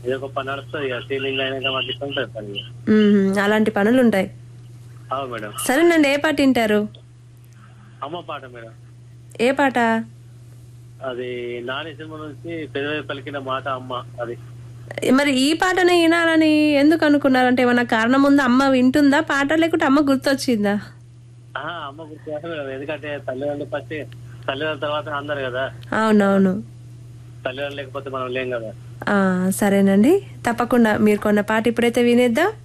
ఏదో ఒక పని నడుస్తుంది ఇక సీలింగ్ అయినాక మాకు ఇష్టం ఉంటుంది పని ఇక. మ్మ్. అలాంటి పనులు ఉంటాయి అవును మేడం సరేనండి ఏ పాట వింటారు అమ్మ పాట మేడం ఏ పాట అది నాని సినిమా నుంచి పెదవి పలికిన మాట అమ్మ అది మరి ఈ పాటనే వినాలని ఎందుకు అనుకున్నారంటే ఏమన్నా కారణం ఉందా అమ్మ వింటుందా పాట లేకుంటే అమ్మ గుర్తొచ్చిందా ఆహా, అమ్మ గుర్తు చేస్తాం మేడం ఎందుకంటే తల్లిదండ్రులు ఫస్ట్ తల్లిదండ్రుల తర్వాత అందరు కదా అవునవును తల్లిదండ్రులు లేకపోతే మనం లేం కదా ఆ, సరేనండి తప్పకుండా మీరు కొన్న పాట ఇప్పుడైతే వినేద్దాం